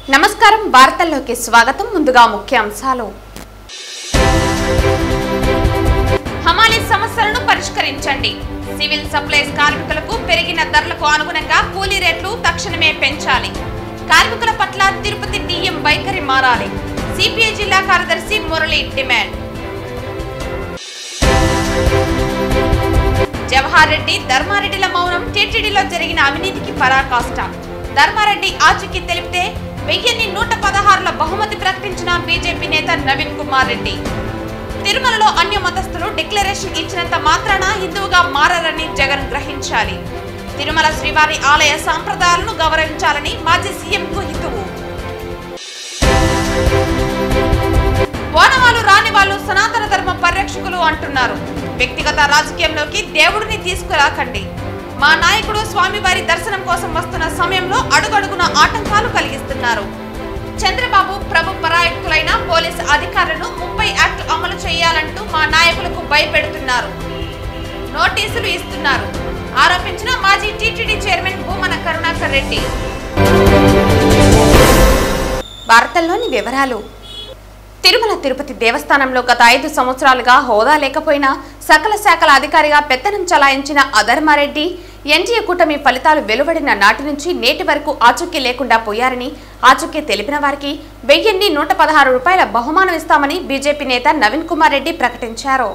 నమస్కారం వార్తల్లోకి స్వాగతం ముందుగా ముఖ్యాంశాలు హమాలీ సమస్యలను పరిష్కరించండి సివిల్ సప్లైస్ కార్మికులకు పెరిగిన ధరలకు అనుగుణంగా కూలీ రేట్లు తక్షణమే పెంచాలి కార్మికుల పట్ల తిరుపతి డిఎం వైఖరి మారాలి సిపిఐ జిల్లా కార్యదర్శి మురళి డిమాండ్ జవహర్ రెడ్డి ధర్మారెడ్డిల మౌనం టీటీడీలో జరిగిన అవినీతికి పరాకాష్ట ధర్మారెడ్డి ఆచూకీ తెలిపితే వెయ్యిన్ని నూట పదహారుల బహుమతి ప్రకటించిన బీజేపీ నేత నవీన్ కుమార్ రెడ్డి తిరుమలలో అన్య మతస్థులు డిక్లరేషన్ ఇచ్చినంత మాత్రాన హిందువుగా మారరని జగన్ గ్రహించాలి తిరుమల శ్రీవారి ఆలయ సాంప్రదాయాలను గౌరవించాలని మాజీ సీఎంకు హితువు ఓనవాళ్ళు రాని వాళ్ళు సనాతన ధర్మ పరిరక్షకులు అంటున్నారు వ్యక్తిగత రాజకీయంలోకి దేవుడిని తీసుకురాకండి మా నాయకుడు స్వామివారి దర్శనం కోసం వస్తున్న సమయంలో అడుగడుగున ఆటంకాలు కలిగిస్తున్నారు చంద్రబాబు ప్రభు పరాయకులైన పోలీసు అధికారులను ముప్పై యాక్ట్ అమలు చేయాలంటూ మా నాయకులకు భయపెడుతున్నారు నోటీసులు ఇస్తున్నారు ఆరోపించిన మాజీ టీటీడీ చైర్మన్ భూమన కరుణాకర్ రెడ్డి వార్తల్లోని వివరాలు తిరుమల తిరుపతి దేవస్థానంలో గత ఐదు సంవత్సరాలుగా హోదా లేకపోయినా సకల శాఖల అధికారిగా పెత్తనం చలాయించిన అధర్మారెడ్డి ఎన్డీఏ కూటమి ఫలితాలు వెలువడిన నాటి నుంచి నేటి వరకు ఆచూకీ లేకుండా పోయారని ఆచూకీ తెలిపిన వారికి వెయ్యిన్ని నూట పదహారు రూపాయల బహుమానం ఇస్తామని బీజేపీ నేత నవీన్ కుమార్ రెడ్డి ప్రకటించారు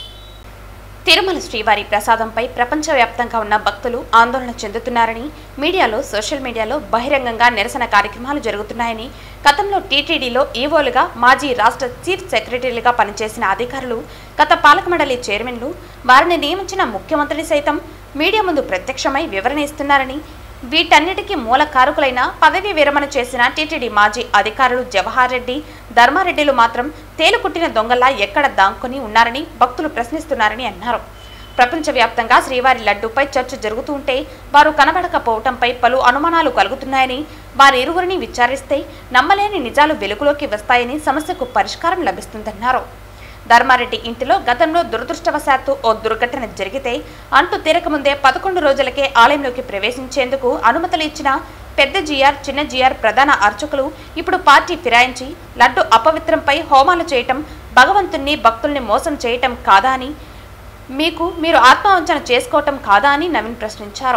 తిరుమల శ్రీవారి ప్రసాదంపై ప్రపంచవ్యాప్తంగా ఉన్న భక్తులు ఆందోళన చెందుతున్నారని మీడియాలో సోషల్ మీడియాలో బహిరంగంగా నిరసన కార్యక్రమాలు జరుగుతున్నాయని గతంలో టీటీడీలో ఈవోలుగా మాజీ రాష్ట్ర చీఫ్ సెక్రటరీలుగా పనిచేసిన అధికారులు గత పాలక మండలి చైర్మన్లు వారిని నియమించిన ముఖ్యమంత్రి సైతం మీడియా ముందు ప్రత్యక్షమై వివరణ ఇస్తున్నారని వీటన్నిటికీ మూల కారకులైన పదవీ విరమణ చేసిన టీటీడీ మాజీ అధికారులు జవహర్ రెడ్డి ధర్మారెడ్డిలు మాత్రం తేలుకుట్టిన దొంగల్లా ఎక్కడ దాంకొని ఉన్నారని భక్తులు ప్రశ్నిస్తున్నారని అన్నారు ప్రపంచవ్యాప్తంగా శ్రీవారి లడ్డూపై చర్చ జరుగుతూ ఉంటే వారు కనబడకపోవటంపై పలు అనుమానాలు కలుగుతున్నాయని వారి ఇరువురిని విచారిస్తే నమ్మలేని నిజాలు వెలుగులోకి వస్తాయని సమస్యకు పరిష్కారం లభిస్తుందన్నారు ధర్మారెడ్డి ఇంటిలో గతంలో దురదృష్టవశాత్తు ఓ దుర్ఘటన జరిగితే అంటూ తీరకముందే పదకొండు రోజులకే ఆలయంలోకి ప్రవేశించేందుకు అనుమతులు ఇచ్చిన పెద్ద జిఆర్ చిన్న జిఆర్ ప్రధాన అర్చకులు ఇప్పుడు పార్టీ ఫిరాయించి లడ్డు అపవిత్రంపై హోమాలు చేయటం భగవంతుణ్ణి భక్తుల్ని మోసం చేయటం కాదా అని మీకు మీరు ఆత్మవంచన చేసుకోవటం కాదా అని నవీన్ ప్రశ్నించారు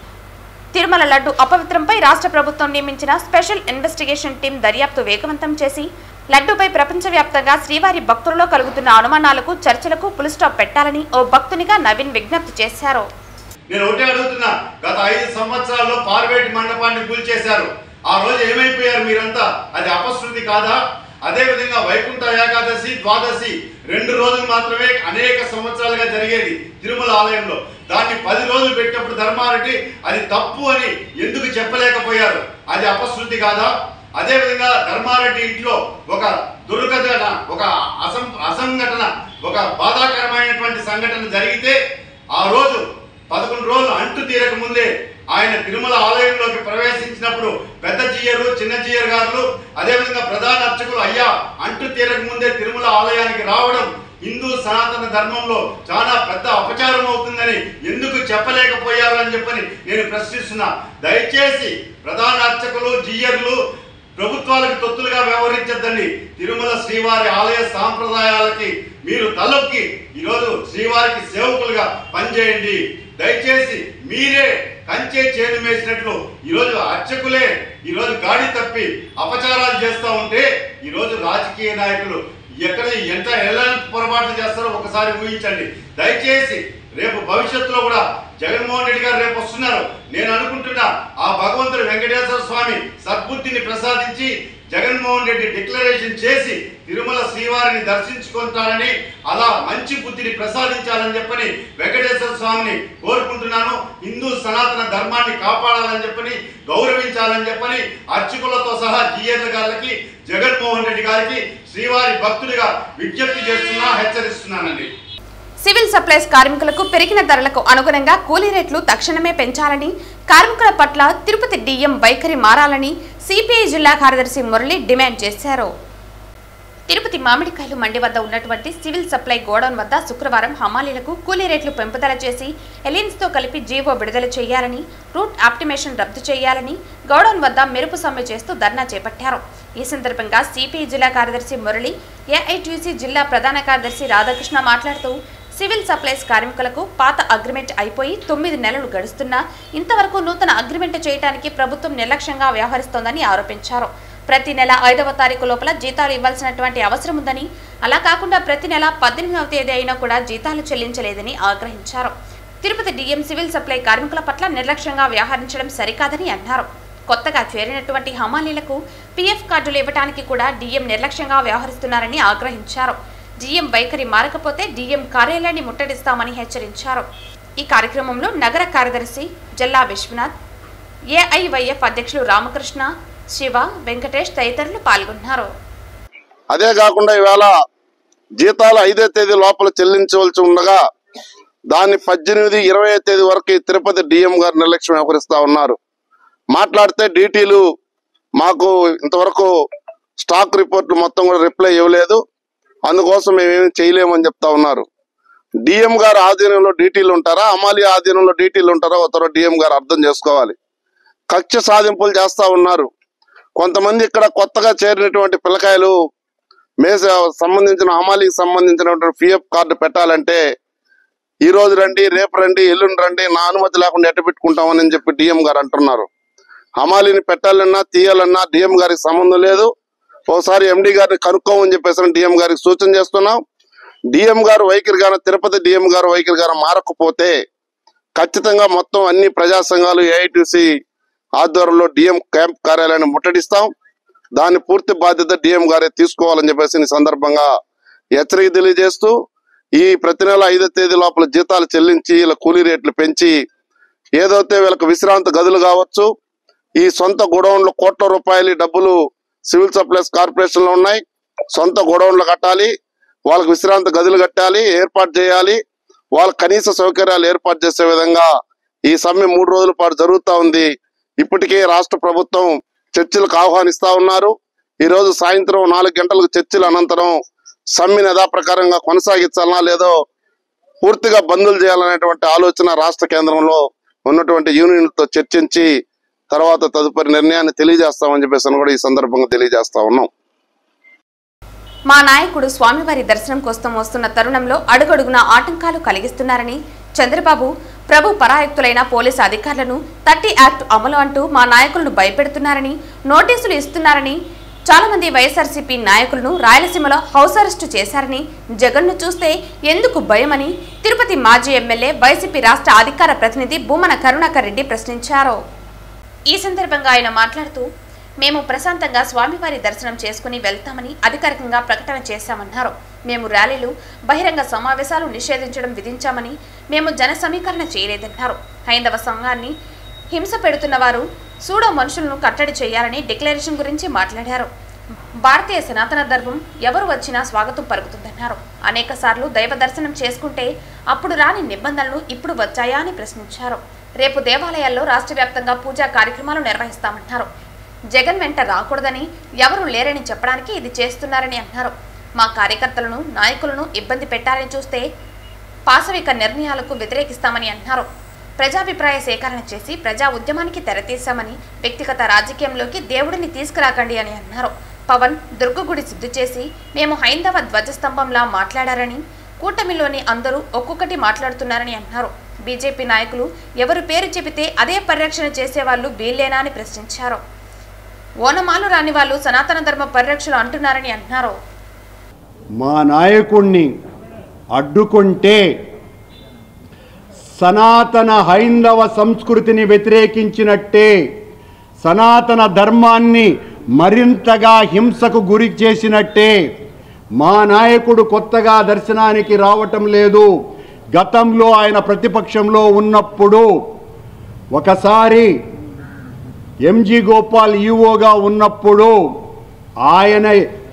తిరుమల లడ్డు అపవిత్రంపై రాష్ట్ర ప్రభుత్వం నియమించిన స్పెషల్ ఇన్వెస్టిగేషన్ టీం దర్యాప్తు వేగవంతం చేసి లడ్డూపై ప్రపంచవ్యాప్తంగా శ్రీవారి భక్తులలో కలుగుతున్న అనుమానాలకు చర్చలకు పులి స్టాప్ పెట్టాలని ఓ భక్తునిగా నవీన్ విజ్ఞప్తి చేశారు నేను ఒకటే అడుగుతున్నా గత ఐదు సంవత్సరాల్లో పార్వేటి మండపాన్ని కూల్చేశారు ఆ రోజు ఏమైపోయారు మీరంతా అది అపశృతి కాదా అదే విధంగా వైకుంఠ ఏకాదశి ద్వాదశి రెండు రోజులు మాత్రమే అనేక సంవత్సరాలుగా జరిగేది తిరుమల ఆలయంలో దాన్ని పది రోజులు పెట్టినప్పుడు ధర్మారెడ్డి అది తప్పు అని ఎందుకు చెప్పలేకపోయారు అది అపశృతి కాదా అదే విధంగా ధర్మారెడ్డి ఇంట్లో ఒక దుర్ఘటన ఒక అసం అసంఘటన ఒక బాధాకరమైనటువంటి సంఘటన జరిగితే ఆ రోజు పదకొండు రోజులు అంటు తీరక ముందే ఆయన తిరుమల ఆలయంలోకి ప్రవేశించినప్పుడు పెద్ద జీయరు చిన్న జీయర్ గారు అదేవిధంగా ప్రధాన అర్చకులు అయ్యా అంటు తీరక ముందే తిరుమల ఆలయానికి రావడం హిందూ సనాతన ధర్మంలో చాలా పెద్ద అపచారం అవుతుందని ఎందుకు చెప్పలేకపోయారు అని చెప్పని నేను ప్రశ్నిస్తున్నా దయచేసి ప్రధాన అర్చకులు జీయర్లు ప్రభుత్వాలకు తొత్తులుగా వ్యవహరించద్దండి తిరుమల శ్రీవారి ఆలయ సాంప్రదాయాలకి మీరు తలొక్కి ఈరోజు శ్రీవారికి సేవకులుగా పనిచేయండి దయచేసి మీరే కంచే చేను వేసినట్లు ఈరోజు అర్చకులే ఈరోజు గాడి తప్పి అపచారాలు చేస్తూ ఉంటే ఈరోజు రాజకీయ నాయకులు ఎక్కడ ఎంత ఎలాంటి పొరపాట్లు చేస్తారో ఒకసారి ఊహించండి దయచేసి రేపు భవిష్యత్తులో కూడా జగన్మోహన్ రెడ్డి గారు రేపు వస్తున్నారు నేను అనుకుంటున్నా ఆ భగవంతుడు వెంకటేశ్వర స్వామి సద్బుద్ధిని ప్రసాదించి జగన్మోహన్ రెడ్డి డిక్లరేషన్ చేసి తిరుమల శ్రీవారిని దర్శించుకుంటానని అలా మంచి బుద్ధిని ప్రసాదించాలని చెప్పని వెంకటేశ్వర స్వామిని కోరుకుంటున్నాను హిందూ సనాతన ధర్మాన్ని కాపాడాలని చెప్పని గౌరవించాలని చెప్పని అర్చకులతో సహా జిఎల్ గారికి జగన్మోహన్ రెడ్డి గారికి శ్రీవారి భక్తుడిగా విజ్ఞప్తి చేస్తున్నా హెచ్చరిస్తున్నానండి సివిల్ సప్లైస్ కార్మికులకు పెరిగిన ధరలకు అనుగుణంగా కూలీ రేట్లు తక్షణమే పెంచాలని కార్మికుల పట్ల తిరుపతి డిఎం వైఖరి మారాలని సిపిఐ జిల్లా కార్యదర్శి మురళి డిమాండ్ చేశారు తిరుపతి మామిడికాయలు మండి వద్ద ఉన్నటువంటి సివిల్ సప్లై గోడౌన్ వద్ద శుక్రవారం హమాలీలకు కూలీ రేట్లు పెంపుదల చేసి ఎలియన్స్తో కలిపి జీవో విడుదల చేయాలని రూట్ ఆప్టిమేషన్ రద్దు చేయాలని గోడౌన్ వద్ద మెరుపు సమ్మె చేస్తూ ధర్నా చేపట్టారు ఈ సందర్భంగా సిపిఐ జిల్లా కార్యదర్శి మురళి ఏఐటీసీ జిల్లా ప్రధాన కార్యదర్శి రాధాకృష్ణ మాట్లాడుతూ సివిల్ సప్లైస్ కార్మికులకు పాత అగ్రిమెంట్ అయిపోయి తొమ్మిది నెలలు గడుస్తున్నా ఇంతవరకు నూతన అగ్రిమెంట్ చేయడానికి ప్రభుత్వం నిర్లక్ష్యంగా వ్యవహరిస్తోందని ఆరోపించారు ప్రతి నెల ఐదవ తారీఖు లోపల జీతాలు ఇవ్వాల్సినటువంటి అవసరం ఉందని అలా కాకుండా ప్రతి నెల పద్దెనిమిదవ తేదీ అయినా కూడా జీతాలు చెల్లించలేదని ఆగ్రహించారు తిరుపతి డిఎం సివిల్ సప్లై కార్మికుల పట్ల నిర్లక్ష్యంగా వ్యవహరించడం సరికాదని అన్నారు కొత్తగా చేరినటువంటి హమాలీలకు పీఎఫ్ కార్డులు ఇవ్వడానికి కూడా డిఎం నిర్లక్ష్యంగా వ్యవహరిస్తున్నారని ఆగ్రహించారు డిఎం వైఖరి మారకపోతే డిఎం కార్యాలయాన్ని ముట్టడిస్తామని హెచ్చరించారు ఈ కార్యక్రమంలో నగర కార్యదర్శి జల్లా విశ్వనాథ్ ఏఐవైఎఫ్ అధ్యక్షులు రామకృష్ణ శివ వెంకటేష్ తదితరులు పాల్గొన్నారు అదే కాకుండా ఈవేళ జీతాలు ఐదో తేదీ లోపల చెల్లించవలసి ఉండగా దాన్ని పద్దెనిమిది ఇరవై తేదీ వరకు ఈ తిరుపతి డిఎం గారు నిర్లక్ష్యం వ్యవహరిస్తా ఉన్నారు మాట్లాడితే డీటీలు మాకు ఇంతవరకు స్టాక్ రిపోర్ట్ మొత్తం కూడా రిప్లై ఇవ్వలేదు అందుకోసం మేమేమి చేయలేమని చెప్తా ఉన్నారు డిఎం గారు ఆధీనంలో డీటీలు ఉంటారా అమాలి ఆధీనంలో డీటీలు ఉంటారా ఒకరు డిఎం గారు అర్థం చేసుకోవాలి కక్ష సాధింపులు చేస్తా ఉన్నారు కొంతమంది ఇక్కడ కొత్తగా చేరినటువంటి పిల్లకాయలు మేస సంబంధించిన హమాలీకి సంబంధించినటువంటి పిఎఫ్ కార్డు పెట్టాలంటే ఈ రోజు రండి రేపు రండి ఎల్లుండి రండి నా అనుమతి లేకుండా ఎట్ట పెట్టుకుంటామని చెప్పి డిఎం గారు అంటున్నారు హమాలీని పెట్టాలన్నా తీయాలన్నా డిఎం గారికి సంబంధం లేదు ఒకసారి ఎండి గారిని కనుక్కోమని చెప్పేసి డిఎం గారికి సూచన చేస్తున్నాం డిఎం గారు వైఖరి గారు తిరుపతి డిఎం గారు వైఖరి గారు మారకపోతే ఖచ్చితంగా మొత్తం అన్ని ప్రజా సంఘాలు ఏఐటిసి ఆధ్వర్యంలో డిఎం క్యాంప్ కార్యాలయాన్ని ముట్టడిస్తాం దాని పూర్తి బాధ్యత డిఎం గారే తీసుకోవాలని చెప్పేసి ఈ సందర్భంగా హెచ్చరిక తెలియజేస్తూ ఈ ప్రతి నెల ఐదో తేదీ లోపల జీతాలు చెల్లించి వీళ్ళ కూలీ రేట్లు పెంచి ఏదైతే వీళ్ళకి విశ్రాంతి గదులు కావచ్చు ఈ సొంత గోడౌన్లు కోట్ల రూపాయలు డబ్బులు సివిల్ సప్లైస్ కార్పొరేషన్ లో ఉన్నాయి సొంత గోడౌన్లు కట్టాలి వాళ్ళకి విశ్రాంతి గదులు కట్టాలి ఏర్పాటు చేయాలి వాళ్ళ కనీస సౌకర్యాలు ఏర్పాటు చేసే విధంగా ఈ సమ్మె మూడు రోజుల పాటు జరుగుతా ఉంది ఇప్పటికే రాష్ట్ర ప్రభుత్వం చర్చలకు ఆహ్వానిస్తా ఉన్నారు ఈ రోజు సాయంత్రం నాలుగు గంటలకు చర్చల అనంతరం సమ్మెను యథాప్రకారంగా కొనసాగించాలనా లేదో పూర్తిగా బందులు చేయాలనేటువంటి ఆలోచన రాష్ట్ర కేంద్రంలో ఉన్నటువంటి యూనియన్లతో చర్చించి తర్వాత తదుపరి నిర్ణయాన్ని తెలియజేస్తామని చెప్పేసి అని కూడా ఈ సందర్భంగా తెలియజేస్తా ఉన్నాం మా నాయకుడు స్వామివారి దర్శనం కోసం వస్తున్న తరుణంలో అడుగడుగున ఆటంకాలు కలిగిస్తున్నారని చంద్రబాబు ప్రభు పరాయుక్తులైన పోలీసు అధికారులను థర్టీ యాక్ట్ అమలు అంటూ మా నాయకులను భయపెడుతున్నారని నోటీసులు ఇస్తున్నారని చాలా మంది వైఎస్ఆర్సీపీ నాయకులను రాయలసీమలో హౌస్ అరెస్టు చేశారని జగన్ను చూస్తే ఎందుకు భయమని తిరుపతి మాజీ ఎమ్మెల్యే వైసీపీ రాష్ట్ర అధికార ప్రతినిధి భూమన కరుణాకర్ రెడ్డి ప్రశ్నించారు ఈ సందర్భంగా ఆయన మాట్లాడుతూ మేము ప్రశాంతంగా స్వామివారి దర్శనం చేసుకుని వెళ్తామని అధికారికంగా ప్రకటన చేశామన్నారు మేము ర్యాలీలు బహిరంగ సమావేశాలు నిషేధించడం విధించామని మేము జన సమీకరణ చేయలేదన్నారు హైందవ సంఘాన్ని హింస పెడుతున్న వారు సూడో మనుషులను కట్టడి చేయాలని డిక్లరేషన్ గురించి మాట్లాడారు భారతీయ సనాతన ధర్మం ఎవరు వచ్చినా స్వాగతం పలుకుతుందన్నారు అనేక సార్లు దైవ దర్శనం చేసుకుంటే అప్పుడు రాని నిబంధనలు ఇప్పుడు వచ్చాయా అని ప్రశ్నించారు రేపు దేవాలయాల్లో రాష్ట్ర వ్యాప్తంగా పూజా కార్యక్రమాలు నిర్వహిస్తామన్నారు జగన్ వెంట రాకూడదని ఎవరు లేరని చెప్పడానికి ఇది చేస్తున్నారని అన్నారు మా కార్యకర్తలను నాయకులను ఇబ్బంది పెట్టాలని చూస్తే పాశవిక నిర్ణయాలకు వ్యతిరేకిస్తామని అన్నారు ప్రజాభిప్రాయ సేకరణ చేసి ప్రజా ఉద్యమానికి తెరతీశామని వ్యక్తిగత రాజకీయంలోకి దేవుడిని తీసుకురాకండి అని అన్నారు పవన్ దుర్గగుడి శుద్ధి చేసి మేము హైందవ ధ్వజస్తంభంలా మాట్లాడారని కూటమిలోని అందరూ ఒక్కొక్కటి మాట్లాడుతున్నారని అన్నారు బీజేపీ నాయకులు ఎవరు పేరు చెబితే అదే పరిరక్షణ చేసేవాళ్ళు వీళ్ళేనా అని ప్రశ్నించారు ఓనమాలు రాని వాళ్ళు సనాతన ధర్మ పరిరక్షణ అంటున్నారని అన్నారు మా నాయకుణ్ణి అడ్డుకుంటే సనాతన హైందవ సంస్కృతిని వ్యతిరేకించినట్టే సనాతన ధర్మాన్ని మరింతగా హింసకు గురి చేసినట్టే మా నాయకుడు కొత్తగా దర్శనానికి రావటం లేదు గతంలో ఆయన ప్రతిపక్షంలో ఉన్నప్పుడు ఒకసారి ఎంజీ గోపాల్ ఈఓగా ఉన్నప్పుడు ఆయన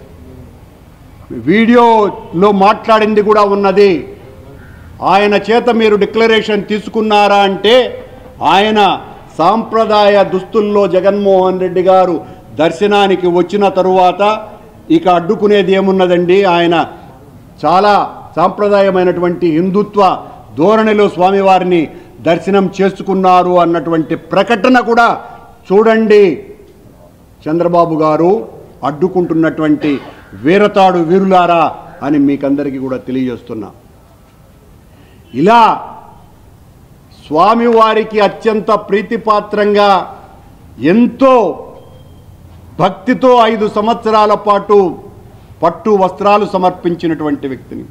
వీడియోలో మాట్లాడింది కూడా ఉన్నది ఆయన చేత మీరు డిక్లరేషన్ తీసుకున్నారా అంటే ఆయన సాంప్రదాయ దుస్తుల్లో జగన్మోహన్ రెడ్డి గారు దర్శనానికి వచ్చిన తరువాత ఇక అడ్డుకునేది ఏమున్నదండి ఆయన చాలా సాంప్రదాయమైనటువంటి హిందుత్వ ధోరణిలో స్వామివారిని దర్శనం చేసుకున్నారు అన్నటువంటి ప్రకటన కూడా చూడండి చంద్రబాబు గారు అడ్డుకుంటున్నటువంటి వీరతాడు వీరులారా అని మీకందరికీ కూడా తెలియజేస్తున్నా ఇలా స్వామివారికి అత్యంత ప్రీతిపాత్రంగా ఎంతో భక్తితో ఐదు సంవత్సరాల పాటు పట్టు వస్త్రాలు సమర్పించినటువంటి వ్యక్తిని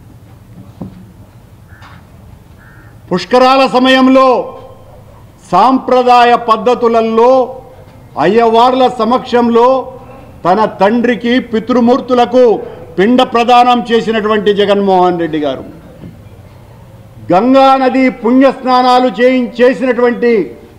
పుష్కరాల సమయంలో సాంప్రదాయ పద్ధతులలో అయ్యవార్ల సమక్షంలో తన తండ్రికి పితృమూర్తులకు పిండ ప్రదానం చేసినటువంటి జగన్మోహన్ రెడ్డి గారు గంగా నది పుణ్యస్నానాలు చేయి చేసినటువంటి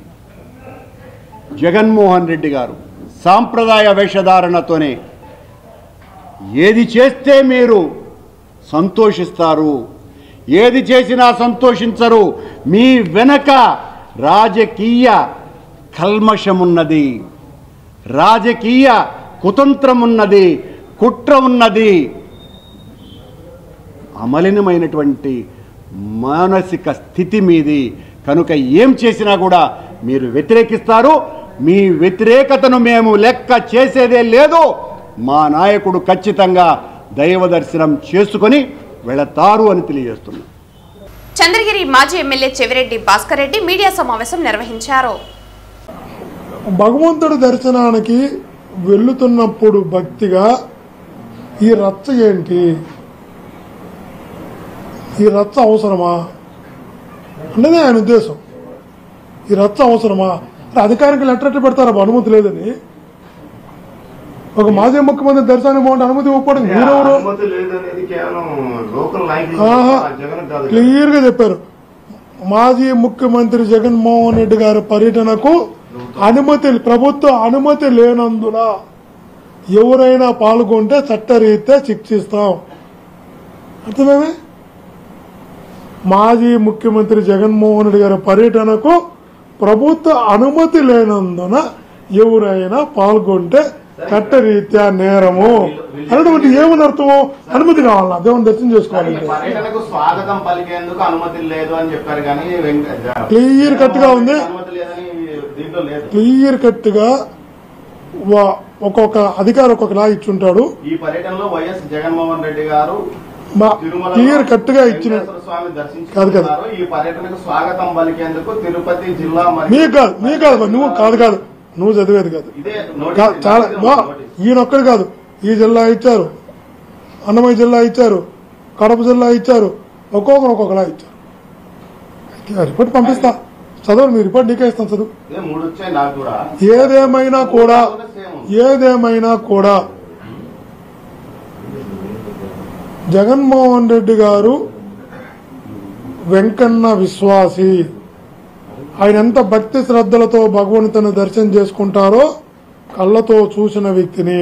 జగన్మోహన్ రెడ్డి గారు సాంప్రదాయ వేషధారణతోనే ఏది చేస్తే మీరు సంతోషిస్తారు ఏది చేసినా సంతోషించరు మీ వెనక రాజకీయ కల్మషమున్నది రాజకీయ కుతంత్రం ఉన్నది కుట్ర ఉన్నది అమలినమైనటువంటి మానసిక స్థితి మీది కనుక ఏం చేసినా కూడా మీరు వ్యతిరేకిస్తారు మీ వ్యతిరేకతను మేము లెక్క చేసేదే లేదు మా నాయకుడు ఖచ్చితంగా దైవ దర్శనం చేసుకొని వెళతారు అని తెలియజేస్తున్నాం చంద్రగిరి మాజీ ఎమ్మెల్యే చెవిరెడ్డి భాస్కర్ రెడ్డి మీడియా సమావేశం నిర్వహించారు భగవంతుడి దర్శనానికి వెళ్తున్నప్పుడు భక్తిగా ఈ రచ్చ ఏంటి ఈ రచ్చ అవసరమా అన్నదే ఆయన ఉద్దేశం ఈ రచ్చ అవసరమా అంటే అధికారికి లెటర్ ఎట్లా పెడతారా అనుమతి లేదని ఒక మాజీ ముఖ్యమంత్రి దర్శనానికి బాగుంటే అనుమతి ఇవ్వకపోవడం మీరెవరు అనుమతి లేదనేది కేవలం లోకల్ ఆహా. నాయకులు జగన్ కాదు క్లియర్ గా చెప్పారు మాజీ ముఖ్యమంత్రి జగన్మోహన్ రెడ్డి గారి పర్యటనకు అనుమతి ప్రభుత్వ అనుమతి లేనందున ఎవరైనా పాల్గొంటే చట్టరీత్యా శిక్షిస్తాం అర్థమేమే మాజీ ముఖ్యమంత్రి జగన్మోహన్ రెడ్డి గారి పర్యటనకు ప్రభుత్వ అనుమతి లేనందున ఎవరైనా పాల్గొంటే చట్టరీత్యా నేరము అన్నటువంటి ఏమని అర్థము అనుమతి కావాలన్నా దేవుని దర్శనం ఈ చేసుకోవాలంటే పర్యటనకు స్వాగతం పలికేందుకు అనుమతి లేదు అని చెప్పారు కానీ వెంక- క్లియర్ కట్ గా ఉంది అనుమతి లేదని దీంట్లో లేదు క్లియర్ కట్ గా వా- ఒక్కొక్క అధికారి ఒక్కొక్కలా ఇచ్చుంటాడు ఈ పర్యటనలో వైఎస్ జగన్మోహన్ రెడ్డి గారు మా తిరుమలలో క్లియర్ కట్ గా ఇచ్చిన వెంకటేశ్వర స్వామి కాదు, కాదు. దర్శించుకున్నారు ఈ పర్యటనకు స్వాగతం పలికేందుకు తిరుపతి జిల్లా నీకు కాదు నీకు కాదు బా, నువ్వు కాదు కాదు నువ్వు చదివేది కాదు ఇదే కా- నోటీస్ చాలా బా, నోటీస్. ఈయన ఒక్కడు కాదు ఈ జిల్లా ఇచ్చారు అన్నమయ్య జిల్లా ఇచ్చారు కడప జిల్లా ఇచ్చారు ఒక్కొక్కరు ఒక్కొక్కలా ఇచ్చారు అయితే ఆ రిపోర్ట్ పంపిస్తా చదవండి మీ రిపోర్ట్ నీకే ఇస్తాను చదువు ఇదే మూడు వచ్చాయి నాకు కూడా ఏదేమైనా కూడా ఏదేమైనా కూడా జగన్మోహన్ రెడ్డి గారు వెంకన్న విశ్వాసి ఆయన ఎంత భక్తి శ్రద్ధలతో భగవంతుని దర్శనం చేసుకుంటారో కళ్ళతో చూసిన వ్యక్తిని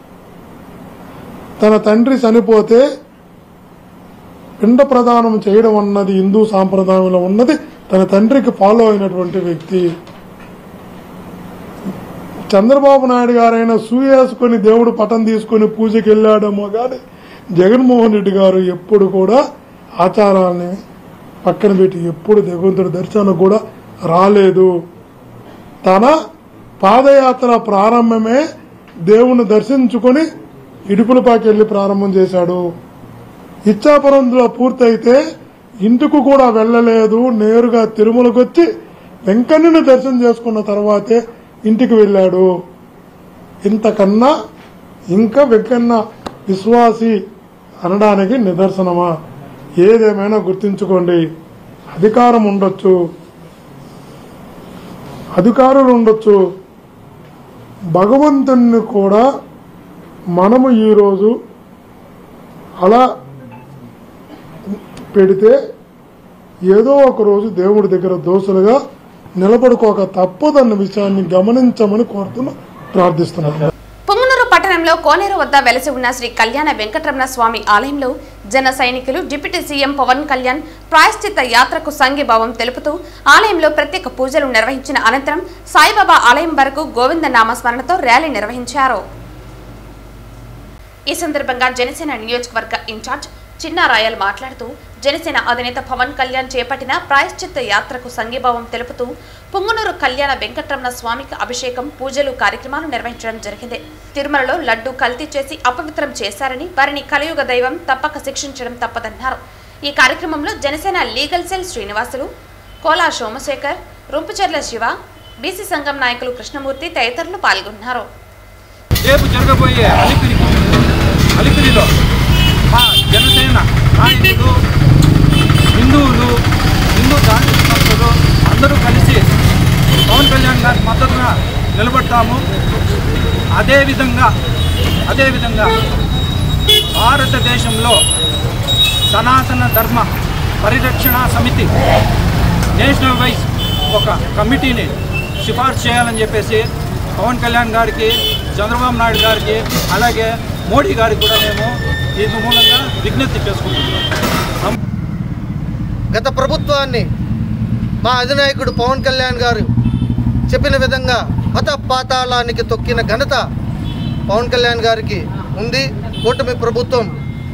తన తండ్రి చనిపోతే పిండ ప్రదానం చేయడం అన్నది హిందూ సాంప్రదాయంలో ఉన్నది తన తండ్రికి ఫాలో అయినటువంటి వ్యక్తి చంద్రబాబు నాయుడు గారైనా సూయేసుకొని దేవుడు పటం తీసుకొని పూజకి వెళ్ళాడేమో కానీ జగన్మోహన్ రెడ్డి గారు ఎప్పుడు కూడా ఆచారాలని పక్కన పెట్టి ఎప్పుడు భగవంతుడి దర్శనం కూడా రాలేదు తన పాదయాత్ర ప్రారంభమే దేవుణ్ణి దర్శించుకొని ఇడుపులపాకి వెళ్ళి ప్రారంభం చేశాడు ఇచ్చాపురంలో పూర్తయితే ఇంటికి కూడా వెళ్ళలేదు నేరుగా తిరుమలకు వచ్చి వెంకన్నని దర్శనం చేసుకున్న తర్వాతే ఇంటికి వెళ్ళాడు ఇంతకన్నా ఇంకా వెంకన్న విశ్వాసి అనడానికి నిదర్శనమా ఏదేమైనా గుర్తుంచుకోండి అధికారం ఉండొచ్చు అధికారులు ఉండొచ్చు భగవంతుణ్ణి కూడా మనము ఈరోజు అలా పెడితే ఏదో ఒక రోజు దేవుడి దగ్గర దోషులుగా నిలబడుకోక తప్పదన్న విషయాన్ని గమనించమని కోరుతున్నా ప్రార్థిస్తున్నాను పుంగనూరు పట్టణంలో కోనేరు వద్ద వెలసి ఉన్న శ్రీ కళ్యాణ వెంకటరమణ స్వామి ఆలయంలో జన సైనికులు డిప్యూటీ సీఎం పవన్ కళ్యాణ్ ప్రాయశ్చిత్త యాత్రకు సంఘీభావం తెలుపుతూ ఆలయంలో ప్రత్యేక పూజలు నిర్వహించిన అనంతరం సాయిబాబా ఆలయం వరకు గోవింద నామస్మరణతో ర్యాలీ నిర్వహించారు ఈ సందర్భంగా జనసేన నియోజకవర్గ ఇన్ఛార్జ్ చిన్నారాయల్ మాట్లాడుతూ జనసేన అధినేత పవన్ కళ్యాణ్ చేపట్టిన ప్రాయశ్చిత్త యాత్రకు సంఘీభావం తెలుపుతూ పుంగునూరు కళ్యాణ వెంకటరమణ స్వామికి అభిషేకం పూజలు కార్యక్రమాలు నిర్వహించడం జరిగింది తిరుమలలో లడ్డు కల్తీ చేసి అపవిత్రం చేశారని వారిని కలియుగ దైవం తప్పక శిక్షించడం తప్పదన్నారు ఈ కార్యక్రమంలో Janasena legal cell Srinivasulu Kola Somasekhar Rompicherla Siva BC సంఘం నాయకులు కృష్ణమూర్తి తదితరులు పాల్గొన్నారు రేపు జరగబోయే అలిపిరి అలిపిరిలో మా జనసేన నాయకులు హిందువులు హిందూ ధార్మిక సంస్థలు అందరూ కలిసి పవన్ కళ్యాణ్ గారి మద్దతుగా నిలబడతాము అదేవిధంగా అదేవిధంగా భారతదేశంలో సనాతన ధర్మ పరిరక్షణ సమితి నేషనల్ వైజ్ ఒక కమిటీని సిఫార్సు చేయాలని చెప్పేసి పవన్ కళ్యాణ్ గారికి చంద్రబాబు నాయుడు గారికి అలాగే మోడీ గారికి కూడా మేము ఈ మూలంగా విజ్ఞప్తి చేసుకుంటున్నాం గత ప్రభుత్వాన్ని మా అధినాయకుడు పవన్ కళ్యాణ్ గారు చెప్పిన విధంగా హత పాతాళానికి తొక్కిన ఘనత పవన్ కళ్యాణ్ గారికి ఉంది కూటమి ప్రభుత్వం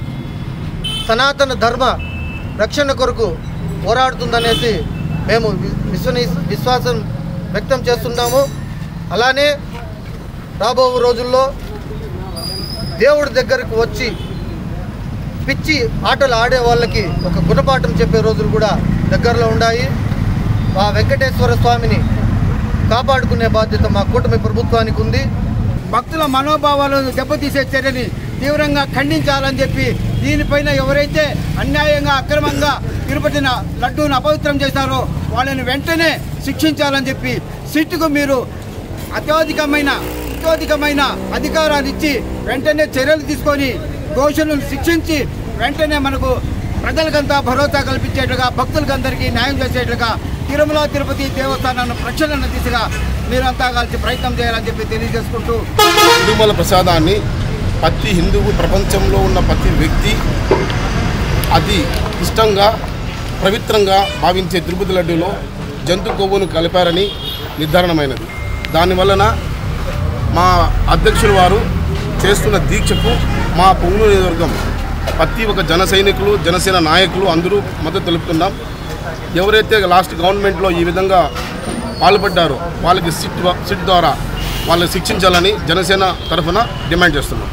సనాతన ధర్మ రక్షణ కొరకు పోరాడుతుందనేసి మేము వి- విశ్వని విశ్వాసం వ్యక్తం చేస్తున్నాము అలానే రాబో రోజుల్లో దేవుడి దగ్గరకు వచ్చి పిచ్చి ఆటలు ఆడే వాళ్ళకి ఒక గుణపాఠం చెప్పే రోజులు కూడా దగ్గరలో ఉన్నాయి ఆ వెంకటేశ్వర స్వామిని కాపాడుకునే బాధ్యత మా కూటమి ప్రభుత్వానికి ఉంది భక్తుల మనోభావాలను దెబ్బతీసే చర్యని తీవ్రంగా ఖండించాలని చెప్పి దీనిపైన ఎవరైతే అన్యాయంగా అక్రమంగా తిరుపతిన లడ్డూను అపవిత్రం చేశారో వాళ్ళని వెంటనే శిక్షించాలని చెప్పి సిట్టుకు మీరు అత్యధికమైన అత్యధికమైన అధికారాలు ఇచ్చి వెంటనే చర్యలు తీసుకొని దోషులను శిక్షించి వెంటనే మనకు ప్రజలకంతా భరోసా కల్పించేట్లుగా భక్తులకందరికీ న్యాయం చేసేట్లుగా తిరుమల తిరుపతి దేవస్థానాన్ని ప్రక్షాళన దిశగా మీరంతా కలిసి ప్రయత్నం చేయాలని చెప్పి తెలియజేసుకుంటూ తిరుమల ప్రసాదాన్ని ప్రతి హిందువు ప్రపంచంలో ఉన్న ప్రతి వ్యక్తి అతి ఇష్టంగా పవిత్రంగా భావించే తిరుపతి లడ్డూలో జంతు కొవ్వును కలిపారని నిర్ధారణమైనది దానివలన మా అధ్యక్షుల వారు చేస్తున్న దీక్షకు మా పొంగు నియోజకవర్గం ప్రతి ఒక్క జన సైనికులు జనసేన నాయకులు అందరూ మద్దతు తెలుపుతున్నాం ఎవరైతే లాస్ట్ గవర్నమెంట్లో ఈ విధంగా పాల్పడ్డారో వాళ్ళకి సిట్ వ- సిట్ ద్వారా వాళ్ళని శిక్షించాలని జనసేన తరఫున డిమాండ్ చేస్తున్నాం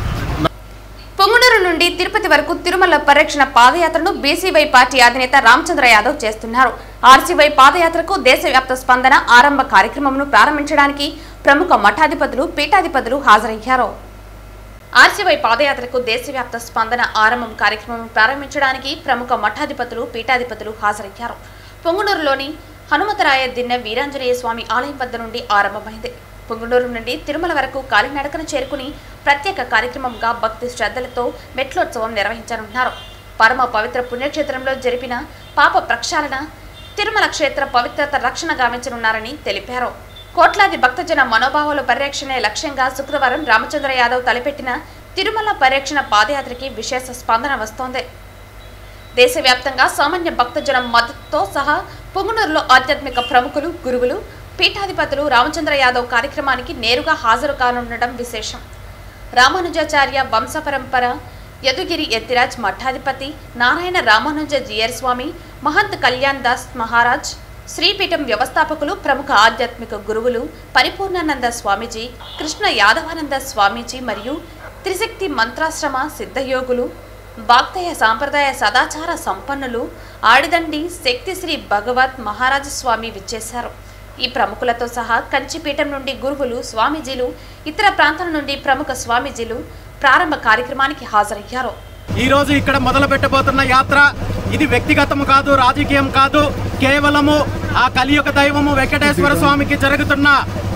పొంగునూరు నుండి తిరుపతి వరకు తిరుమల పరిరక్షణ పాదయాత్రను బీసీవై పార్టీ అధినేత రామచంద్ర యాదవ్ చేస్తున్నారు ఆర్సీవై పాదయాత్రకు దేశవ్యాప్త స్పందన ఆరంభ కార్యక్రమంను ప్రారంభించడానికి ప్రముఖ మఠాధిపతులు పీఠాధిపతులు హాజరయ్యారు ఆర్సీవై పాదయాత్రకు దేశవ్యాప్త స్పందన ఆరంభం కార్యక్రమం ప్రారంభించడానికి ప్రముఖ మఠాధిపతులు పీఠాధిపతులు హాజరయ్యారు పొంగునూరులోని హనుమతరాయ దిన్నె వీరాంజనేయ స్వామి ఆలయం వద్ద నుండి ఆరంభమైంది పొంగునూరు నుండి తిరుమల వరకు కాలినడకన చేరుకుని ప్రత్యేక కార్యక్రమంగా భక్తి శ్రద్ధలతో మెట్లోత్సవం నిర్వహించనున్నారు పరమ పవిత్ర పుణ్యక్షేత్రంలో జరిపిన పాప ప్రక్షాళన తిరుమల క్షేత్ర పవిత్రత రక్షణ గావించనున్నారని తెలిపారు కోట్లాది భక్తజన మనోభావాల పరిరక్షణే లక్ష్యంగా శుక్రవారం రామచంద్ర యాదవ్ తలపెట్టిన తిరుమల పరిరక్షణ పాదయాత్రకి విశేష స్పందన వస్తోంది దేశవ్యాప్తంగా సామాన్య భక్తజనం మద్దతుతో సహా పొంగునూరులో ఆధ్యాత్మిక ప్రముఖులు గురువులు పీఠాధిపతులు రామచంద్ర యాదవ్ కార్యక్రమానికి నేరుగా హాజరు కానుండడం విశేషం రామానుజాచార్య వంశ పరంపర యదుగిరి ఎత్తిరాజ్ మఠాధిపతి నారాయణ రామానుజ జియర్ స్వామి మహంత్ కళ్యాణ్ దాస్ మహారాజ్ శ్రీపీఠం వ్యవస్థాపకులు ప్రముఖ ఆధ్యాత్మిక గురువులు పరిపూర్ణానంద స్వామీజీ కృష్ణ యాదవానంద స్వామీజీ మరియు త్రిశక్తి మంత్రాశ్రమ సిద్ధయోగులు వాక్తయ సాంప్రదాయ సదాచార సంపన్నులు ఆడిదండి శక్తి శ్రీ భగవత్ మహారాజ స్వామి విచ్చేశారు ఈ ప్రముఖులతో సహా కంచిపీఠం నుండి గురువులు స్వామీజీలు ఇతర ప్రాంతాల నుండి ప్రముఖ స్వామీజీలు ప్రారంభ కార్యక్రమానికి హాజరయ్యారు ఈ రోజు ఇక్కడ మొదలు పెట్టబోతున్న యాత్ర ఇది వ్యక్తిగతము కాదు రాజకీయం కాదు కేవలము ఆ కలియుగ దైవము వెంకటేశ్వర స్వామికి జరుగుతున్న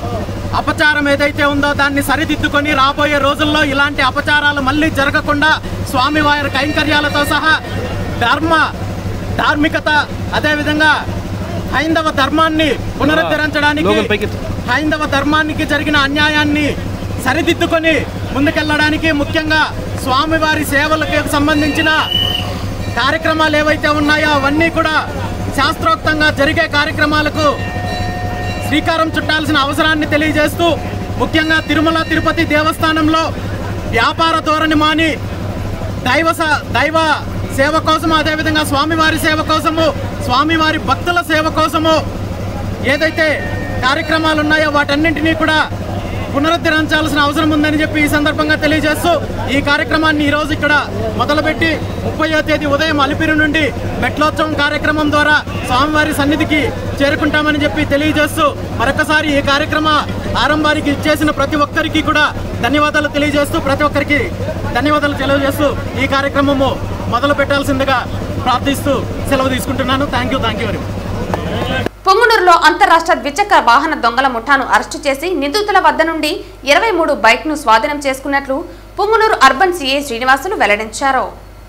అపచారం ఏదైతే ఉందో దాన్ని సరిదిద్దుకొని రాబోయే రోజుల్లో ఇలాంటి అపచారాలు మళ్ళీ జరగకుండా స్వామివారి కైంకర్యాలతో సహా ధర్మ ధార్మికత అదేవిధంగా హైందవ ధర్మాన్ని పునరుద్ధరించడానికి హైందవ ధర్మానికి జరిగిన అన్యాయాన్ని సరిదిద్దుకొని ముందుకెళ్ళడానికి ముఖ్యంగా స్వామివారి సేవలకు సంబంధించిన కార్యక్రమాలు ఏవైతే ఉన్నాయో అవన్నీ కూడా శాస్త్రోక్తంగా జరిగే కార్యక్రమాలకు శ్రీకారం చుట్టాల్సిన అవసరాన్ని తెలియజేస్తూ ముఖ్యంగా తిరుమల తిరుపతి దేవస్థానంలో వ్యాపార ధోరణి మాని దైవ స- దైవ సేవ కోసము అదేవిధంగా స్వామివారి సేవ కోసము స్వామివారి భక్తుల సేవ కోసము ఏదైతే కార్యక్రమాలు ఉన్నాయో వాటన్నింటినీ కూడా పునరుద్ధరించాల్సిన అవసరం ఉందని చెప్పి ఈ సందర్భంగా తెలియజేస్తూ ఈ కార్యక్రమాన్ని ఈరోజు ఇక్కడ మొదలుపెట్టి ముప్పయో తేదీ ఉదయం అలిపిరి నుండి మెట్లోత్సవం కార్యక్రమం ద్వారా స్వామివారి సన్నిధికి చేరుకుంటామని చెప్పి తెలియజేస్తూ మరొకసారి ఈ కార్యక్రమ ఆరంభానికి ఇచ్చేసిన ప్రతి ఒక్కరికి కూడా ధన్యవాదాలు తెలియజేస్తూ ప్రతి ఒక్కరికి ధన్యవాదాలు తెలియజేస్తూ ఈ కార్యక్రమము మొదలు పెట్టాల్సిందిగా ప్రార్థిస్తూ సెలవు తీసుకుంటున్నాను thank you thank you very much పొంగునూరులో అంతరాష్ట్ర ద్విచక్ర వాహన దొంగల ముఠాను అరెస్టు చేసి నిందితుల వద్ద నుండి ఇరవై మూడు బైక్ను స్వాధీనం చేసుకున్నట్లు పొంగునూరు అర్బన్ సీఏ శ్రీనివాసులు వెల్లడించారు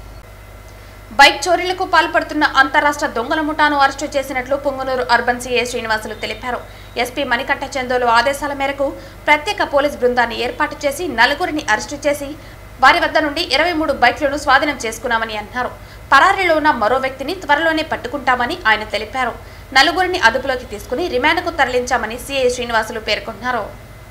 బైక్ చోరీలకు పాల్పడుతున్న అంతరాష్ట్ర దొంగల ముఠాను అరెస్టు చేసినట్లు పొంగునూరు అర్బన్ సీఏ శ్రీనివాసులు తెలిపారు ఎస్పీ మణికంఠ చందోలు ఆదేశాల మేరకు ప్రత్యేక పోలీస్ బృందాన్ని ఏర్పాటు చేసి నలుగురిని అరెస్టు చేసి వారి వద్ద నుండి ఇరవై మూడు బైక్లను స్వాధీనం చేసుకున్నామని అన్నారు పరారీలో ఉన్న మరో వ్యక్తిని త్వరలోనే పట్టుకుంటామని ఆయన తెలిపారు నలుగురిని అదుపులోకి తీసుకుని రిమాండ్కు తరలించామని సీఐ శ్రీనివాసులు పేర్కొన్నారు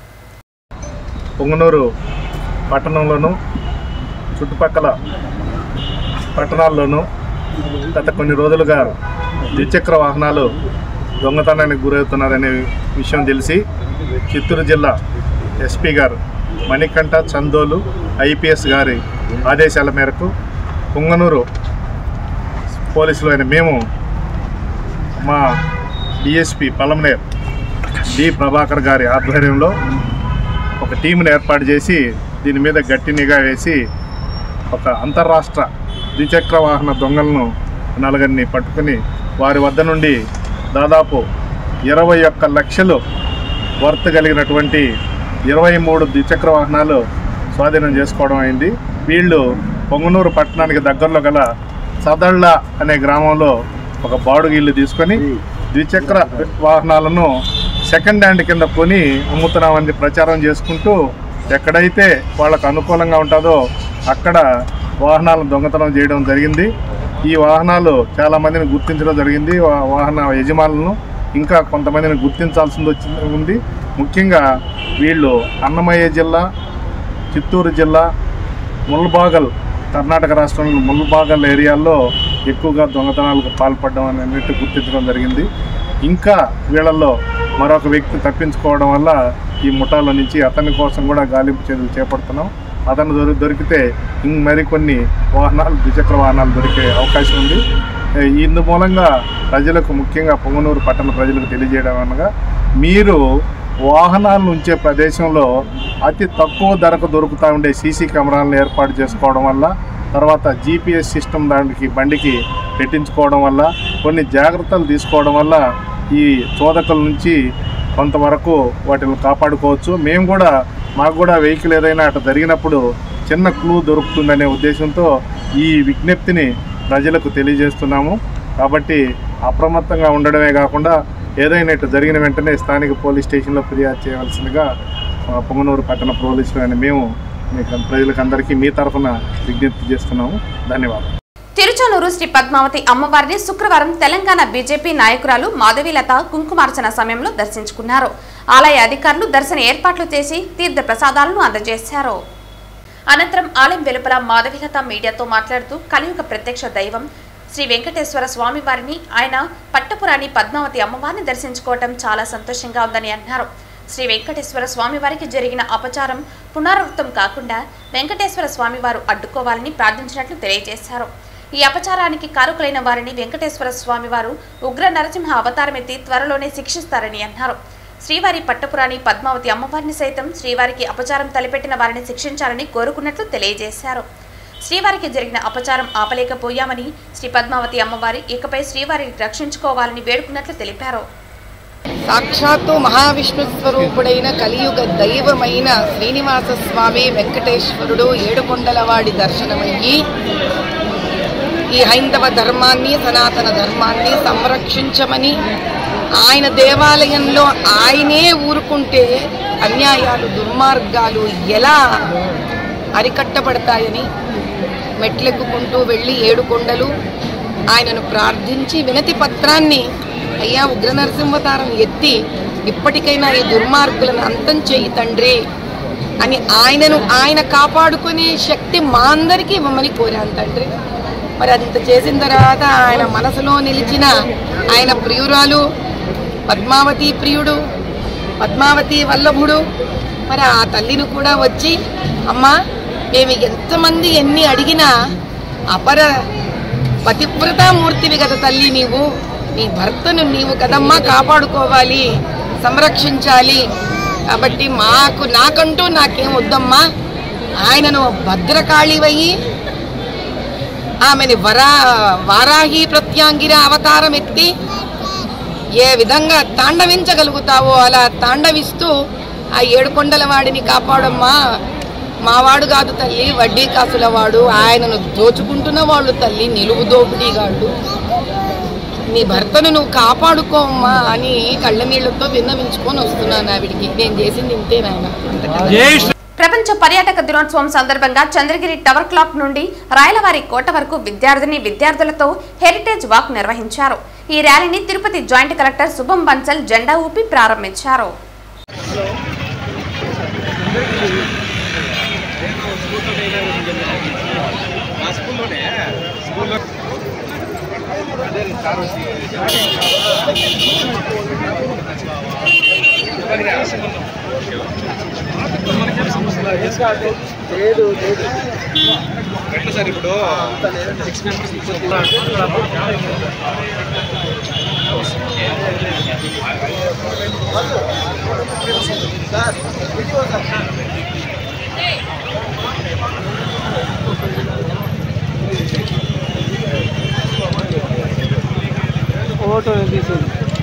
పొంగనూరు పట్టణంలోను చుట్టుపక్కల పట్టణాల్లోనూ గత కొన్ని రోజులుగా ద్విచక్ర వాహనాలు దొంగతనానికి గురవుతున్నారనే విషయం తెలిసి చిత్తూరు జిల్లా ఎస్పీ గారు మణికంఠ చందోలు ఐపీఎస్ గారి ఆదేశాల మేరకు పొంగనూరు పోలీసులు అయిన మేము మా డిఎస్పి పలమనేర్ డి ప్రభాకర్ గారి ఆధ్వర్యంలో ఒక టీంని ఏర్పాటు చేసి దీని మీద గట్టి నిఘా వేసి ఒక అంతర్రాష్ట్ర ద్విచక్ర వాహన దొంగలను నలుగురిని పట్టుకుని వారి వద్ద నుండి దాదాపు ఇరవై ఒక్క లక్షలు వర్త్ కలిగినటువంటి ఇరవై మూడు ద్విచక్ర వాహనాలు స్వాధీనం చేసుకోవడం అయింది వీళ్ళు పొంగనూరు పట్టణానికి దగ్గరలో గల సదళ్ళ అనే గ్రామంలో ఒక బాడుగు ఇల్లు తీసుకొని ద్విచక్ర వాహనాలను సెకండ్ హ్యాండ్ కింద కొని అమ్ముతున్నామని ప్రచారం చేసుకుంటూ ఎక్కడైతే వాళ్ళకు అనుకూలంగా ఉంటుందో అక్కడ వాహనాలను దొంగతనం చేయడం జరిగింది ఈ వాహనాలు చాలామందిని గుర్తించడం జరిగింది వా- వాహన యజమానులను ఇంకా కొంతమందిని గుర్తించాల్సింది వచ్చింది ఉంది ముఖ్యంగా వీళ్ళు అన్నమయ్య జిల్లా చిత్తూరు జిల్లా ముల్బాగల్ కర్ణాటక రాష్ట్రంలో ముల్బాగల్ ఏరియాల్లో ఎక్కువగా దొంగతనాలకు పాల్పడడం అనేది గుర్తించడం జరిగింది ఇంకా వీళ్ళల్లో మరొక వ్యక్తి తప్పించుకోవడం వల్ల ఈ ముఠాల నుంచి అతని కోసం కూడా గాలింపు చర్యలు చేపడుతున్నాం అతను దొరి దొరికితే ఇం మరికొన్ని వాహనాలు ద్విచక్ర వాహనాలు దొరికే అవకాశం ఉంది ఏ, ఇందు మూలంగా ప్రజలకు ముఖ్యంగా పొంగనూరు పట్టణ ప్రజలకు తెలియజేయడం అనగా మీరు వాహనాలను ఉంచే ప్రదేశంలో అతి తక్కువ ధరకు దొరుకుతూ ఉండే సీసీ కెమెరాలను ఏర్పాటు చేసుకోవడం వల్ల తర్వాత జీపీఎస్ సిస్టమ్ దానికి బండికి పెట్టించుకోవడం వల్ల కొన్ని జాగ్రత్తలు తీసుకోవడం వల్ల ఈ చోదకుల నుంచి కొంతవరకు వాటిని కాపాడుకోవచ్చు మేము కూడా మాకు కూడా వెహికల్ ఏదైనా అటు జరిగినప్పుడు చిన్న క్లూ దొరుకుతుందనే ఉద్దేశంతో ఈ విజ్ఞప్తిని ప్రజలకు తెలియజేస్తున్నాము కాబట్టి అప్రమత్తంగా ఉండడమే కాకుండా ఏదైనా ఇటు జరిగిన వెంటనే స్థానిక పోలీస్ స్టేషన్లో ఫిర్యాదు చేయవలసిందిగా ఆ, పొంగనూరు పట్టణ పోలీసులు అని మేము మీకు ప్రజలకు అందరికీ మీ తరఫున విజ్ఞప్తి చేస్తున్నాము ధన్యవాదాలు తిరుచానూరు శ్రీ పద్మావతి అమ్మవారిని శుక్రవారం తెలంగాణ బీజేపీ నాయకురాలు మాధవీలత కుంకుమార్చన సమయంలో దర్శించుకున్నారు ఆలయ అధికారులు దర్శన ఏర్పాట్లు చేసి తీర్థ ప్రసాదాలను అందజేశారు అనంతరం ఆలయం వెలుపల మాధవీలత మీడియాతో మాట్లాడుతూ కలియుగ ప్రత్యక్ష దైవం శ్రీ వెంకటేశ్వర స్వామి వారిని ఆయన పట్టపురాణి పద్మావతి అమ్మవారిని దర్శించుకోవటం చాలా సంతోషంగా ఉందని అన్నారు శ్రీ వెంకటేశ్వర స్వామి వారికి జరిగిన అపచారం పునరావృతం కాకుండా వెంకటేశ్వర స్వామి వారు అడ్డుకోవాలని ప్రార్థించినట్లు తెలియజేశారు ఈ అపచారానికి కారుకులైన వారిని వెంకటేశ్వర స్వామి వారు ఉగ్ర నరసింహ అవతారమెత్తి త్వరలోనే శిక్షిస్తారని అన్నారు శ్రీవారి పట్టపురాణి పద్మావతి అమ్మవారిని సైతం శ్రీవారికి అపచారం తలపెట్టిన వారిని శిక్షించాలని కోరుకున్నట్లు తెలియజేశారు శ్రీవారికి జరిగిన అపచారం ఆపలేకపోయామని శ్రీ పద్మావతి అమ్మవారి ఇకపై శ్రీవారిని రక్షించుకోవాలని వేడుకున్నట్లు తెలిపారు సాక్షాత్తు మహావిష్ణు స్వరూపుడైన కలియుగ దైవమైన శ్రీనివాస స్వామి వెంకటేశ్వరుడు ఏడుకొండలవాడి దర్శనమయ్యి ఈ హైందవ ధర్మాన్ని సనాతన ధర్మాన్ని సంరక్షించమని ఆయన దేవాలయంలో ఆయనే ఊరుకుంటే అన్యాయాలు దుర్మార్గాలు ఎలా అరికట్టబడతాయని మెట్లెక్కుకుంటూ వెళ్ళి ఏడు కొండలు ఆయనను ప్రార్థించి వినతి పత్రాన్ని అయ్యా ఉగ్ర నరసింహతారం ఎత్తి ఇప్పటికైనా ఈ దుర్మార్గులను అంతం చేయి తండ్రి అని ఆయనను ఆయన కాపాడుకునే శక్తి మా అందరికీ ఇవ్వమని కోరాను తండ్రి మరి అంత చేసిన తర్వాత ఆయన మనసులో నిలిచిన ఆయన ప్రియురాలు పద్మావతి ప్రియుడు పద్మావతి వల్లభుడు మరి ఆ తల్లిని కూడా వచ్చి అమ్మా మేము ఎంతమంది ఎన్ని అడిగినా అపర పతివ్రతామూర్తివి కదా తల్లి నీవు నీ భర్తను నీవు కదమ్మా కాపాడుకోవాలి సంరక్షించాలి కాబట్టి మాకు నాకంటూ నాకేం వద్దమ్మా ఆయనను భద్రకాళివయ్యి ఆమెని వరా వారాహి ప్రత్యాంగిర అవతారం ఎత్తి ఏ విధంగా తాండవించగలుగుతావో అలా తాండవిస్తూ ఆ ఏడుకొండల వాడిని కాపాడమ్మా మావాడు కాదు తల్లి వడ్డీ కాసుల వాడు ఆయనను దోచుకుంటున్న వాళ్ళు తల్లి నిలువు దోపిడీగాళ్ళు నీ భర్తను నువ్వు కాపాడుకోమ్మా అని కళ్ళ నీళ్లతో విన్నవించుకొని వస్తున్నాను ఆవిడికి నేను చేసింది ఇంతే నాయన అంతకన్నా ప్రపంచ పర్యాటక దినోత్సవం సందర్భంగా చంద్రగిరి టవర్ క్లాక్ నుండి రాయలవారి కోట వరకు విద్యార్థిని విద్యార్థులతో హెరిటేజ్ వాక్ నిర్వహించారు ఈ ర్యాలీని తిరుపతి జాయింట్ కలెక్టర్ శుభం బన్సల్ జెండా ఊపి ప్రారంభించారు సార్ ఇప్పుడు ఫోటో తీసేది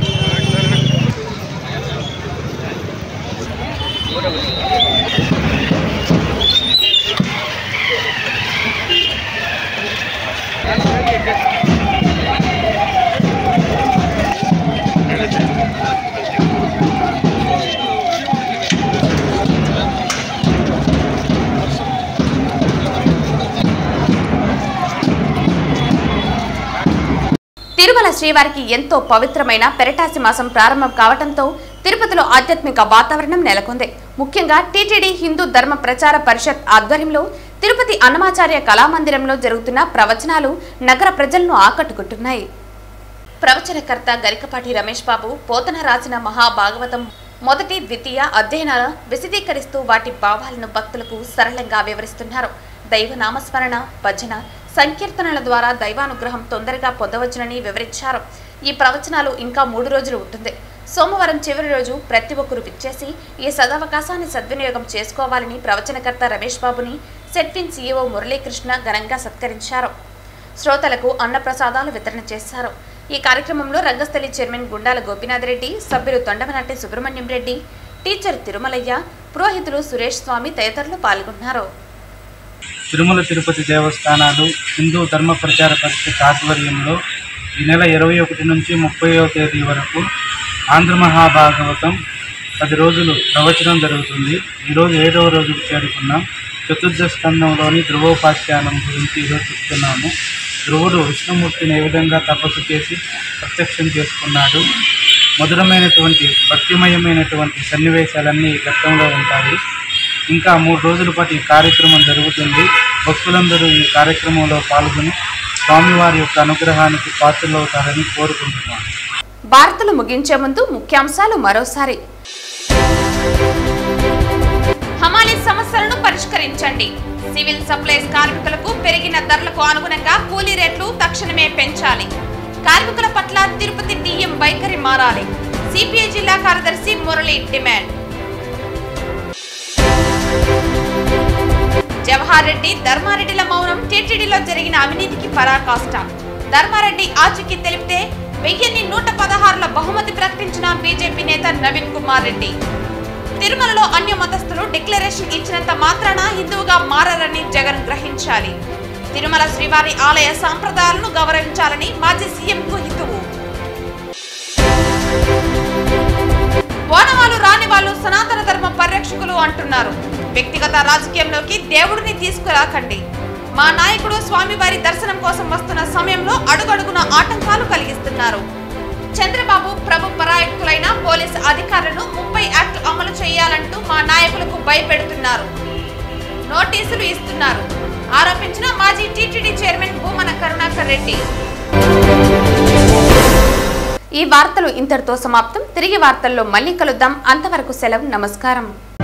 తిరుమల శ్రీవారికి ఎంతో పవిత్రమైన పెరటాసి మాసం ప్రారంభం కావడంతో తిరుపతిలో ఆధ్యాత్మిక వాతావరణం నెలకొంది ముఖ్యంగా టీటీడీ హిందూ ధర్మ ప్రచార పరిషత్ ఆధ్వర్యంలో తిరుపతి అన్నమాచార్య కళామందిరంలో జరుగుతున్న ప్రవచనాలు నగర ప్రజలను ఆకట్టుకుంటున్నాయి ప్రవచనకర్త గరికపాటి రమేష్ బాబు పోతన రాసిన మహాభాగవతం మొదటి ద్వితీయ అధ్యయనాల విశదీకరిస్తూ వాటి భావాలను భక్తులకు సరళంగా వివరిస్తున్నారు దైవ నామస్మరణ భజన సంకీర్తనల ద్వారా దైవానుగ్రహం తొందరగా పొందవచ్చునని వివరించారు ఈ ప్రవచనాలు ఇంకా మూడు రోజులు ఉంటుంది సోమవారం చివరి రోజు ప్రతి ఒక్కరూ విచ్చేసి ఈ సదవకాశాన్ని సద్వినియోగం చేసుకోవాలని ప్రవచనకర్త రమేష్ బాబుని సెట్విన్ సీఈఓ మురళీకృష్ణ ఘనంగా సత్కరించారు శ్రోతలకు అన్నప్రసాదాలు వితరణ చేశారు ఈ కార్యక్రమంలో రంగస్థలి చైర్మన్ గుండాల గోపీనాథ్ రెడ్డి సభ్యులు తొండమనాటి సుబ్రహ్మణ్యం రెడ్డి టీచర్ తిరుమలయ్య పురోహితులు సురేష్ స్వామి తదితరులు పాల్గొన్నారు తిరుమల తిరుపతి దేవస్థానాలు హిందూ ధర్మ ప్రచార పరిషత్ ఆధ్వర్యంలో ఈ నెల ఇరవై ఒకటి నుంచి ముప్పైవ తేదీ వరకు ఆంధ్ర మహాభాగవతం పది రోజులు ప్రవచనం జరుగుతుంది ఈరోజు ఏడవ రోజుకు చేరుకున్నాం చతుర్థ స్కందంలోని ధ్రువోపాఖ్యానం గురించి ఈరోజు చెప్తున్నాము ధ్రువుడు విష్ణుమూర్తిని ఏ విధంగా తపస్సు చేసి ప్రత్యక్షం చేసుకున్నాడు మధురమైనటువంటి భక్తిమయమైనటువంటి సన్నివేశాలన్నీ ఈ ఘట్టంలో ఉంటాయి ఇంకా మూడు రోజుల పాటు ఈ కార్యక్రమం జరుగుతుంది భక్తులందరూ ఈ కార్యక్రమంలో పాల్గొని స్వామివారి యొక్క అనుగ్రహానికి పాత్రలవుతారని కోరుకుంటున్నాను భారత్లు ముగించే ముందు ముఖ్యాంశాలు మరోసారి హమాలీ సమస్యలను పరిష్కరించండి సివిల్ సప్లైస్ కార్మికులకు పెరిగిన ధరలకు అనుగుణంగా కూలీ రేట్లు తక్షణమే పెంచాలి కార్మికుల పట్ల తిరుపతి డిఎం వైఖరి మారాలి సిపిఐ జిల్లా కార్యదర్శి మురళి డిమాండ్ జవహర్ రెడ్డి ధర్మారెడ్డిల మౌనం టీటీడీలో జరిగిన అవినీతికి పరాకాష్ట ధర్మారెడ్డి ఆచూకీ తెలిపితే వెయ్యిన్ని నూట పదహారుల బహుమతి ప్రకటించిన బీజేపీ నేత నవీన్ కుమార్ రెడ్డి తిరుమలలో అన్య మతస్థులు డిక్లరేషన్ ఇచ్చినంత మాత్రాన హిందువుగా మారరని జగన్ గ్రహించాలి తిరుమల శ్రీవారి ఆలయ సాంప్రదాయాలను గౌరవించాలని మాజీ సీఎంకు హితువు ఓనవాళ్ళు రాని వాళ్ళు సనాతన ధర్మ పరిరక్షకులు అంటున్నారు వ్యక్తిగత రాజకీయంలోకి దేవుడిని తీసుకురాకండి మా నాయకుడు స్వామివారి దర్శనం కోసం వస్తున్న సమయంలో అడుగడుగున ఆటంకాలు కలిగిస్తున్నారు చంద్రబాబు ప్రభు పరాయక్తులైన పోలీసు అధికారులను ముప్పై యాక్ట్ అమలు చేయాలంటూ మా నాయకులకు భయపెడుతున్నారు నోటీసులు ఇస్తున్నారు ఆరోపించిన మాజీ టీటీడీ చైర్మన్ భూమన కరుణాకర్ రెడ్డి ఈ వార్తలు ఇంతటితో సమాప్తం తిరిగి వార్తల్లో మళ్ళీ కలుద్దాం అంతవరకు సెలవు నమస్కారం